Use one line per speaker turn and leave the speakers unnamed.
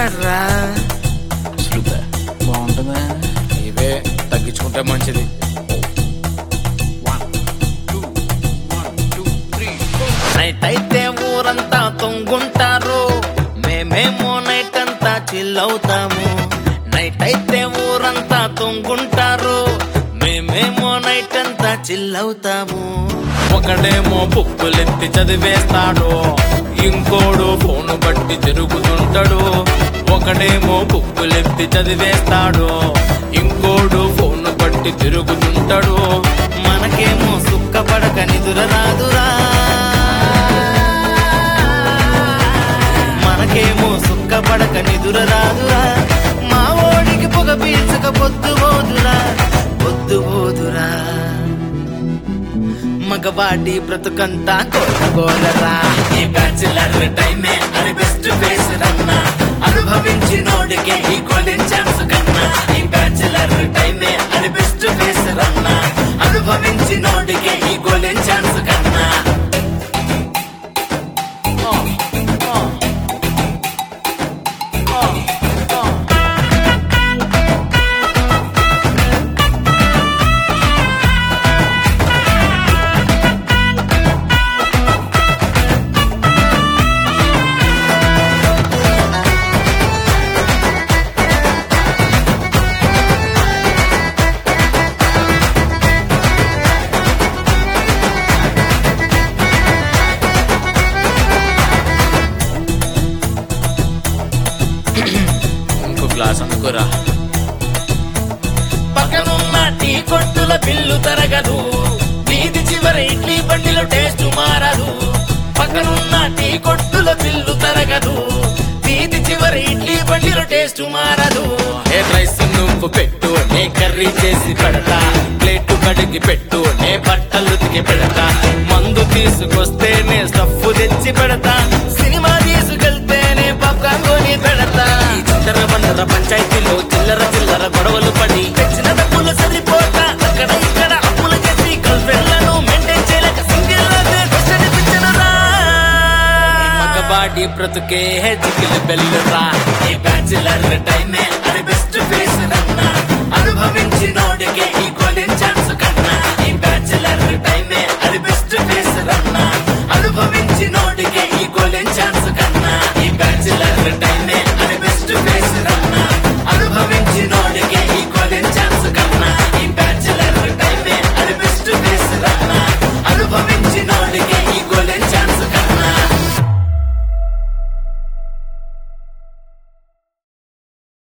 వాడరా
శృత బాగుంటుందా
ఇవే తగ్గించుకుంటే మంచిది నైట్ అయితే ఊరంతా తొంగుంటారు మేమేమో నైట్ అంతా చిల్ అవుతాము నైట్ అయితే ఊరంతా తొంగుంటారు మేమేమో నైట్ అంతా చిల్ అవుతాము ఒకడేమో బుక్కులెత్తి చదివేస్తాడు ఇంకోడు ఫోను బట్టి తిరుగుతుంటాడు ఒకడేమో బుక్కులెత్తి చదివేస్తాడు ఇంకోడు ఫోను బట్టి తిరుగుతుంటాడు మనకేమో సుక్కపడక నిదుర రాదురా మనకేమో సుక్కపడక నిదుర రాదురా మా ఓడికి పొగ పీల్చక పొద్దు పోదురా పొద్దు పోదురా మగవాడి బ్రతుకంతా కోరగోలరా ఈ బ్యాచులర్ టైమే అది బెస్ట్ ఫేస్ రన్నా అనుభవించి నోడికే ఈ గోల్డెన్ ఛాన్స్ కన్నా ఈ బ్యాచులర్ టైమే అది బెస్ట్ ఫేస్ రన్నా అనుభవించి నోడికే ఈ గోల్డెన్ ఛాన్స్ కన్నా ఇంకో గ్లాస్ అందుకోరా పక్కనున్న టీ కొట్టుల బిల్లు తరగదు వీధి చివర ఇడ్లీ బండిలో టేస్ట్ మారదు పక్కనున్న టీ కొట్టుల బిల్లు తరగదు వీధి చివర ఇడ్లీ బండిలో టేస్ట్ మారదు ఏ రైస్ నువ్వు పెట్టు నే కర్రీ చేసి పెడతా ప్లేట్ కడిగి పెట్టు నే బట్టలు ఉతికి పెడతా మందు తీసుకొస్తేనే స్టఫ్ తెచ్చి పెడతా సినిమా తీసుకెళ్తేనే పాప్కార్న్ కొని పెడతా ఈ చిల్లర బండల పంచాయతీలో చిల్లర చిల్లర గొడవలు పడి తెచ్చిన డబ్బులు సరిపోతా అక్కడ ఇక్కడ అప్పులు చేసి గర్ల్ఫ్రెండ్లను మెయింటైన్ చేయలేక సింగిల్ మగబాడి బ్రతుకే జిగిలి బెల్లురా ఈ బ్యాచులర్ టైమే అది బెస్ట్ ఫేస్ రన్నా అనుభవించి నోడికే ఈ గోల్డెన్